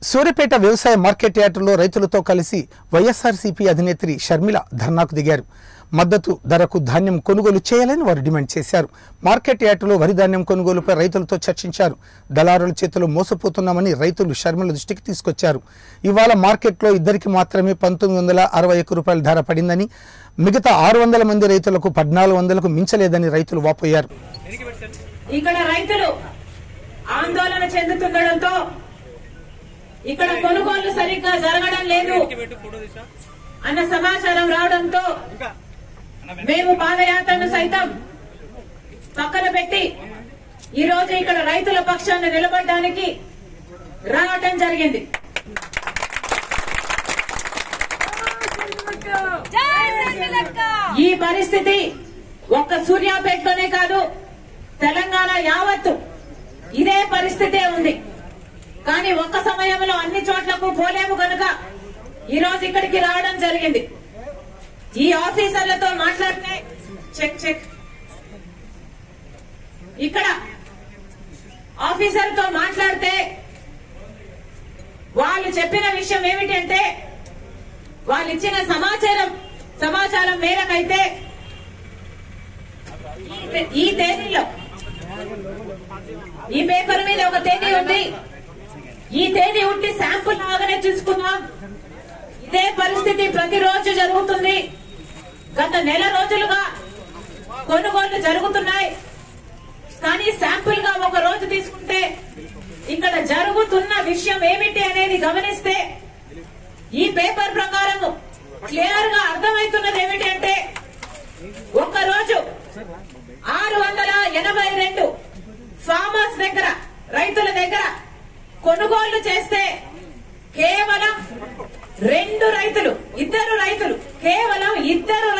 సూర్యాపేట వ్యవసాయ మార్కెట్ యార్డులో రైతులతో కలిసి వైఎస్ఆర్సీపీ అధినేత్రి షర్మిల ధర్నాకు దిగారు మద్దతు ధరకు ధాన్యం కొనుగోలు చేయాలని వారు డిమాండ్ చేశారు మార్కెట్ యార్డులో వరి ధాన్యం కొనుగోలుపై రైతులతో చర్చించారు దళారుల చేతిలో మోసపోతున్నామని రైతులు షర్మిల దృష్టికి తీసుకొచ్చారు ఇవాళ మార్కెట్లో ఇద్దరికి మాత్రమే పంతొమ్మిది వందల అరవై ఒక్క రూపాయల ధర పడిందని మిగతా ఆరు వందల మంది రైతులకు పద్నాలుగు వందలకు మించలేదని రైతులు వాపోయారు ఇక్కడ రైతులు ఆందోళన చెందుతుండడంతో ఇక్కడ కొనుగోళ్లు సరిగ్గా జరగడం లేదు అన్న సమాచారం రావడంతో మేము పాదయాత్రను సైతం పక్కన పెట్టి ఈ రోజు ఇక్కడ రైతుల పక్షాన నిలబడడానికి రావటం జరిగింది ఈ పరిస్థితి ఒక్క సూర్యాపేటలోనే కాదు తెలంగాణ యావత్తు ఇదే పరిస్థితే ఉంది కానీ ఒక్క సమయంలో అన్ని చోట్లకు పోలేము కనుక ఈ రోజు ఇక్కడికి రావడం జరిగింది ఈ ఆఫీసర్లతో మాట్లాడితే చెక్ చెక్ ఇక్కడ ఆఫీసర్ తో మాట్లాడితే వాళ్ళు చెప్పిన విషయం ఏమిటంటే వాళ్ళు ఇచ్చిన సమాచారం సమాచారం మేరకైతే ఈ తే- ఈ తేదీలో ఈ పేపర్ మీద ఒక తేదీ ఉంది ఈ తేదీ ఉంటే శాంపుల్ లాగానే చూసుకున్నాం ఇదే పరిస్థితి ప్రతిరోజు జరుగుతుంది గత నెల రోజులుగా కొనుగోళ్లు జరుగుతున్నాయి కానీ శాంపుల్ గా ఒక రోజు తీసుకుంటే ఇక్కడ జరుగుతున్న విషయం ఏమిటి అనేది గమనిస్తే ఈ పేపర్ ప్రకారము క్లియర్ గా అర్థమవుతున్నది ఏమిటి అంటే ఒక రోజు ఆరు వందల ఎనభై రెండు ఫార్మర్స్ దగ్గర రైతుల దగ్గర కొనుగోళ్లు చేస్తే కేవలం రెండు రైతులు ఇద్దరు రైతులు కేవలం ఇద్దరు